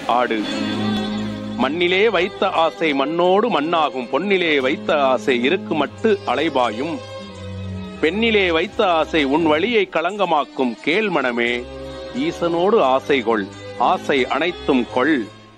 ஆடு மண்ணிலே வைத்த ஆசை மண்ணோடு மண்ணாகும் பொன்னிலே வைத்த ஆசை இருக்கு மட்டு அலைபாயும் பெண்ணிலே வைத்த ஆசை உன் வழியை களங்கமாக்கும் கேள் மனமே ஈசனோடு ஆசை கொள் ஆசை அனைத்தும் கொள்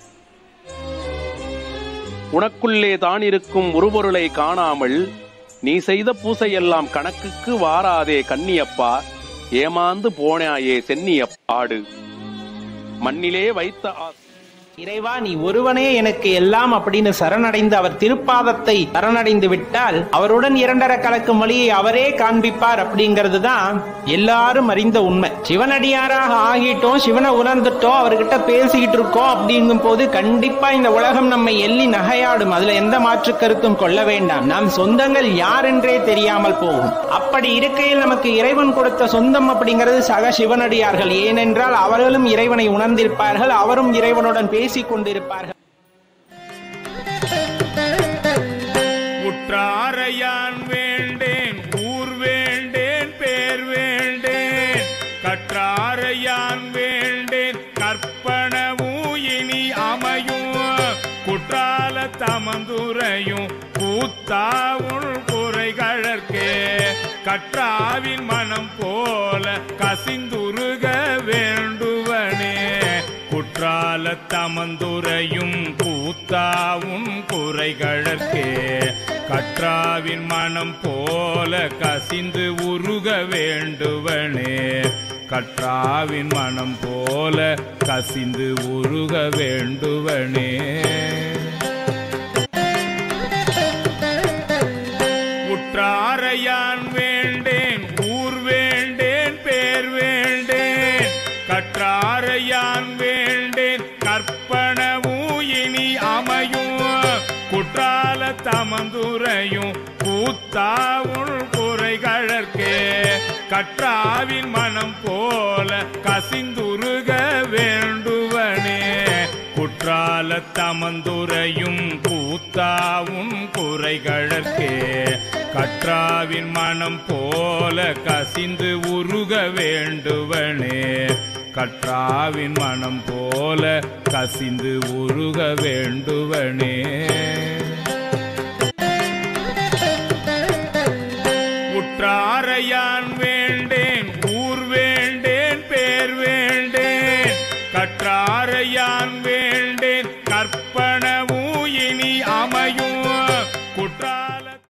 உனக்குள்ளே தான் இருக்கும் உருபொருளை காணாமல் நீ செய்த பூசையெல்லாம் கணக்குக்கு வாராதே கன்னியப்பா ஏமாந்து போனாயே சென்னியப்பாடு மண்ணிலே வைத்த ஆசை இறைவா நீ ஒருவனே எனக்கு எல்லாம் அப்படின்னு சரணடைந்து அவர் திருப்பாதத்தை சரணடைந்து விட்டால் அவருடன் இரண்டர கலக்கும் வழியை அவரே காண்பிப்பார் அப்படிங்கிறது தான் எல்லாரும் அறிந்த உண்மை சிவனடியாராக ஆகிட்டோம் சிவனை உணர்ந்துட்டோம் அவர்கிட்ட பேசிக்கிட்டு இருக்கோம் அப்படிங்கும் போது கண்டிப்பா இந்த உலகம் நம்மை எள்ளி நகையாடும் அதுல எந்த மாற்று கருத்தும் கொள்ள வேண்டாம் நம் சொந்தங்கள் யார் என்றே தெரியாமல் போகும் அப்படி இருக்கையில் நமக்கு இறைவன் கொடுத்த சொந்தம் அப்படிங்கிறது சக சிவனடியார்கள் ஏனென்றால் அவர்களும் இறைவனை உணர்ந்திருப்பார்கள் அவரும் இறைவனுடன் பேசிக் கொண்டிருப்பார்கள் உற்றாரையான் வேண்டேன் ஊர் வேண்டேன் பேர் வேண்டேன் கற்றாரையான் வேண்டேன் கற்பனவும் இனி அமையும் குற்றால தமந்துரையும் கூத்தாவுள் குறைகழற்கே கற்றாவின் மனம் போல கசிந்துருக வேண்டுவனே குற்றால தமந்துரையும் கூத்தாவும் குறைகழற்கே கற்றாவின் மனம் போல கசிந்து உருக வேண்டுவனே கற்றாவின் மனம் போல கசிந்து உருக வேண்டுவனே உற்றாரையான் வேண்டேன் ஊர் வேண்டேன் பேர் வேண்டேன் கற்றாரையான் வேண்டேன் கற்பனவும் இனி அமையும் குற்றால தமந்துரையும் கூத்தாவுள் குறைகழற்கே கற்றாவின் மனம் போல கசிந்துருக வேண்டுவனே குற்றால தமந்துரையும் கூத்தாவும் குறைகழற்கே கற்றாவின் மனம் போல கசிந்து உருக வேண்டுவனே கற்றாவின் மனம் போல கசிந்து உருக வேண்டுவனே உற்றாரையான் வே